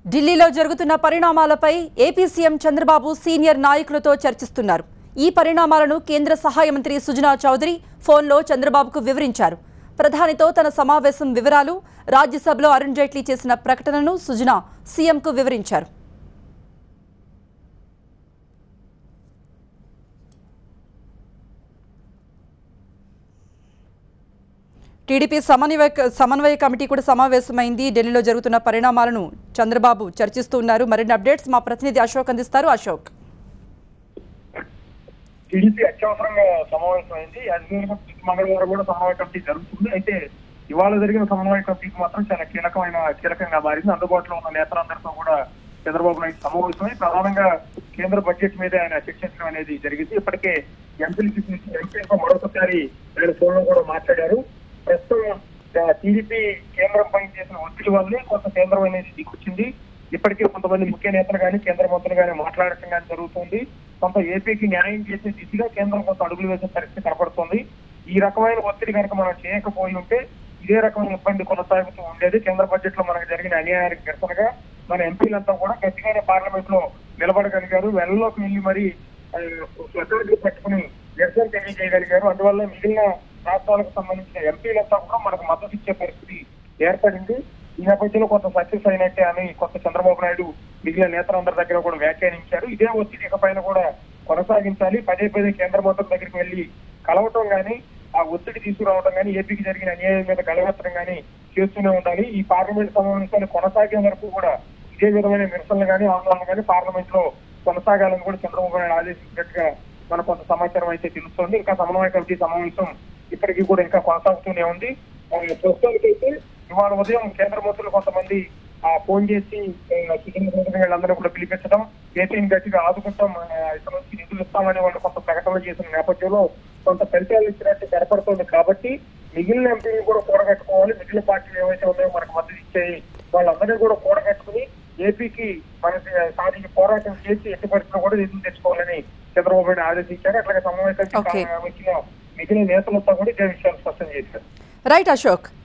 ఢిల్లీలో జరుగుతున్న పరిణామాలపై ఏపీ సీఎం చంద్రబాబు సీనియర్ నాయకులతో చర్చిస్తున్నారు ఈ పరిణామాలను కేంద్ర సహాయ మంత్రి సుజనా చౌదరి ఫోన్లో చంద్రబాబుకు వివరించారు ప్రధానితో తన సమావేశం వివరాలు రాజ్యసభలో అరుణ్ జైట్లీ చేసిన ప్రకటనను సుజనా సీఎంకు వివరించారు టీడీపీ సమన్వయ సమన్వయ కమిటీ కూడా సమావేశమైంది ఢిల్లీలో జరుగుతున్న పరిణామాలను చంద్రబాబు చర్చిస్తూ ఉన్నారు మరిన్ని అప్డేట్స్ మా ప్రతినిధి అశోక్ అందిస్తారు అశోక్ టీడీపీ అత్యవసరంగా సమావేశమైంది అజ్మీర్ మంగళవారం కూడా సమన్వయ కమిటీ జరుగుతుంది అయితే ఇవాళ జరిగిన సమన్వయ కమిటీకి మాత్రం చాలా కీలకమైన కీలకంగా మారింది అందుబాటులో ఉన్న నేతలందరితో కూడా చంద్రబాబు నాయుడు సమావేశమై ప్రధానంగా కేంద్ర బడ్జెట్ మీద ఆయన చర్చించడం అనేది జరిగింది ఇప్పటికే ఎంపీలకి ఎంపీలతో మరొకసారి ఆయన ఫోన్లో కూడా మాట్లాడారు ప్రస్తుతం టీడీపీ కేంద్రం పైన చేసిన ఒత్తిడి వల్లే కొంత కేంద్రం అనేది దిగొచ్చింది ఇప్పటికే కొంతమంది ముఖ్య నేతలు కానీ కేంద్ర మంత్రులు కానీ మాట్లాడటం కానీ జరుగుతుంది కొంత ఏపీకి న్యాయం చేసే దిశగా కేంద్రం కొంత అడుగులు వేసే పరిస్థితి కనపడుతుంది ఈ రకమైన ఒత్తిడి కనుక మనం చేయకపోయి ఉంటే ఇదే రకమైన ఇబ్బంది కొనసాగుతూ ఉండేది కేంద్ర బడ్జెట్ లో మనకు జరిగిన అన్యాయానికి నిరసనగా మన ఎంపీలంతా కూడా గట్టిగానే పార్లమెంట్ లో నిలబడగలిగారు వెళ్లలోకి వెళ్లి మరి ఆ, స్వతంత్రం పట్టుకుని నిరసన తెలియజేయగలిగారు అందువల్ల మిగిలిన రాష్ట్రాలకు సంబంధించిన ఎంపీలంతా కూడా మనకు మద్దతు ఇచ్చే పరిస్థితి ఏర్పడింది ఈ నేపథ్యంలో కొంత సక్సెస్ అయినట్టే అని కొంత చంద్రబాబు నాయుడు మిగిలిన నేతలందరి దగ్గర కూడా వ్యాఖ్యానించారు ఇదే ఒత్తిడి ఇకపైన కూడా కొనసాగించాలి పదే పదే కేంద్ర మంత్రుల దగ్గరికి వెళ్లి కలవటం గానీ ఆ ఒత్తిడి తీసుకురావడం గానీ ఏపీకి జరిగిన అన్యాయం మీద గలవెత్తడం గానీ చేస్తూనే ఉండాలి ఈ పార్లమెంట్ సమావేశాలు కొనసాగే వరకు కూడా ఇదే విధమైన నిరసనలు గానీ ఆందోళనలు గానీ పార్లమెంట్ లో కొనసాగాలని కూడా చంద్రబాబు నాయుడు ఆదేశించినట్టుగా మనకు కొంత సమాచారం అయితే తెలుస్తోంది ఇంకా సమన్వయ కమిటీ సమావేశం ఇప్పటికీ కూడా ఇంకా కొనసాగుతూనే ఉంది ఆ, ప్రస్తుతానికైతే ఇవాళ ఉదయం కేంద్ర మంత్రులు కొంతమంది ఆ ఫోన్ చేసి ఆ, సుప్రీం కోర్టు వీళ్ళందరూ కూడా పిలిపించడం ఏపీని గట్టిగా ఆదుకుంటాం ఆ, ఇక్కడ నుంచి నిధులు ఇస్తామని వాళ్ళు కొంత ప్రకటనలు చేసిన నేపథ్యంలో కొంత ఫలితాలు ఇచ్చినట్టు కనపడుతోంది కాబట్టి మిగిలిన ఎంపీలు కూడా కూడగట్టుకోవాలి మిగిలిన పార్టీలు ఏవైతే ఉన్నాయో మనకు మద్దతు ఇచ్చాయి వాళ్ళందరినీ కూడా కూడగట్టుకుని ఏపీకి మనకి సాధించి పోరాటం చేసి ఎట్టి పరిస్థితుల్లో కూడా నిధులు తెచ్చుకోవాలని చంద్రబాబు నాయుడు ఆదేశించారు అట్లాగే సమన్వయ Okay. కమిటీ వచ్చిన మిగిలిన నేతలతో కూడా ఇదే విషయాలు స్పష్టం చేశారు రైట్ అశోక్